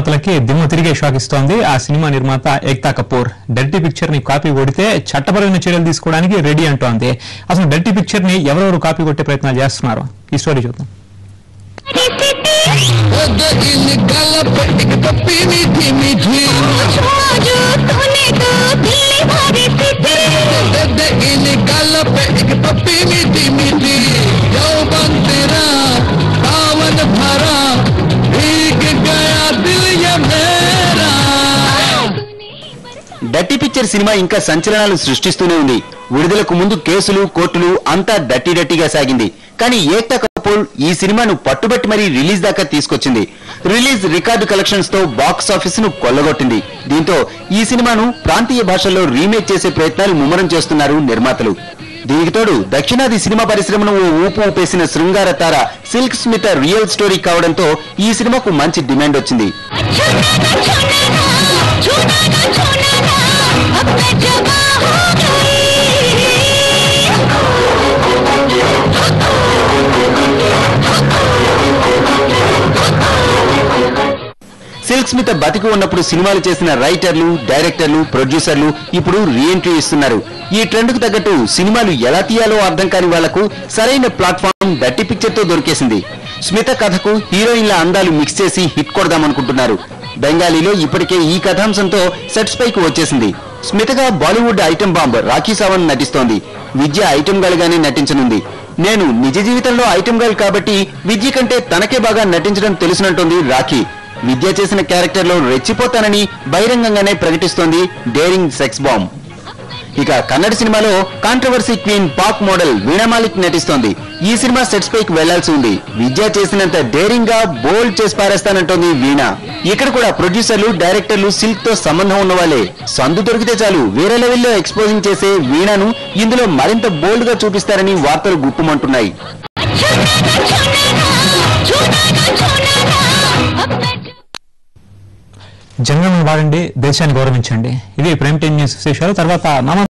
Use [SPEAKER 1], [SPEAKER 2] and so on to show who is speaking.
[SPEAKER 1] నిర్మాతలకి దిమ్మ తిరిగే షాక్ ఇస్తోంది ఆ సినిమా నిర్మాత ఏక్తా కపూర్ డర్టీ పిక్చర్ ని కాపీ కొడితే చట్టపరమైన చర్యలు తీసుకోవడానికి రెడీ అంటోంది అసలు డర్టీ పిక్చర్ ని ఎవరెవరు కాపీ కొట్టే ప్రయత్నాలు చేస్తున్నారు ఈ స్టోరీ చూద్దాం
[SPEAKER 2] इन गल पे एक पप्पी मीठी मीठी दे इन गल पे एक पप्पी मीठी मीठी यौवन तेरा सावन भरा भीग गया दिल ये मेरा
[SPEAKER 3] డట్టి పిక్చర్ సినిమా ఇంకా సంచలనాలు సృష్టిస్తూనే ఉంది విడుదలకు ముందు కేసులు కోర్టులు అంతా డట్టి డట్టిగా సాగింది కానీ ఏక్తా కపూర్ ఈ సినిమాను పట్టుబట్టి మరీ రిలీజ్ దాకా తీసుకొచ్చింది రిలీజ్ రికార్డు కలెక్షన్స్ తో బాక్స్ ఆఫీస్ ను కొల్లగొట్టింది దీంతో ఈ సినిమాను ప్రాంతీయ భాషల్లో రీమేక్ చేసే ప్రయత్నాలు ముమ్మరం చేస్తున్నారు నిర్మాతలు దీనికి తోడు దక్షిణాది సినిమా పరిశ్రమను ఓ ఊపు ఊపేసిన శృంగార తార సిల్క్ స్మిత రియల్ స్టోరీ కావడంతో ఈ సినిమాకు మంచి డిమాండ్ వచ్చింది సిల్క్ స్మిత బతికి ఉన్నప్పుడు సినిమాలు చేసిన రైటర్లు డైరెక్టర్లు ప్రొడ్యూసర్లు ఇప్పుడు రీఎంట్రీ ఇస్తున్నారు ఈ ట్రెండ్ కు తగ్గట్టు సినిమాలు ఎలా తీయాలో అర్థం కాని వాళ్లకు సరైన ప్లాట్ఫామ్ డట్టి పిక్చర్ తో దొరికేసింది స్మిత కథకు హీరోయిన్ల అందాలు మిక్స్ చేసి హిట్ కొడదామనుకుంటున్నారు బెంగాలీలో ఇప్పటికే ఈ కథాంశంతో సెట్స్ పైకి వచ్చేసింది స్మితగా బాలీవుడ్ ఐటెం బాంబ్ రాఖీ సావంత్ నటిస్తోంది విద్య ఐటెం గర్ల్ గానే నటించనుంది నేను నిజ జీవితంలో ఐటెం గర్ల్ కాబట్టి విద్య కంటే తనకే బాగా నటించడం తెలుసునంటోంది రాఖీ విద్య చేసిన క్యారెక్టర్ లో రెచ్చిపోతానని బహిరంగంగానే ప్రకటిస్తోంది డేరింగ్ సెక్స్ బాంబ్ ఇక కన్నడ సినిమాలో controversy queen Pak model Veena Malik నటిస్తోంది ఈ సినిమా సెట్స్ పైకి వెళ్లాల్సి ఉంది విద్య చేసినంత డేరింగ్ గా బోల్డ్ చేసి పారేస్తానంటోంది వీణ ఇక్కడ కూడా ప్రొడ్యూసర్లు డైరెక్టర్లు సిల్క్ తో సంబంధం ఉన్న వాళ్ళే సందు దొరికితే చాలు వేరే లెవెల్లో ఎక్స్పోజింగ్ చేసే వీణను ఇందులో మరింత బోల్డ్ గా చూపిస్తారని వార్తలు గుప్పుమంటున్నాయి
[SPEAKER 1] జనగణం వాడండి దేశాన్ని గౌరవించండి ఇది ప్రైమ్ టైమ్ న్యూస్ విశేషాలు తర్వాత నామ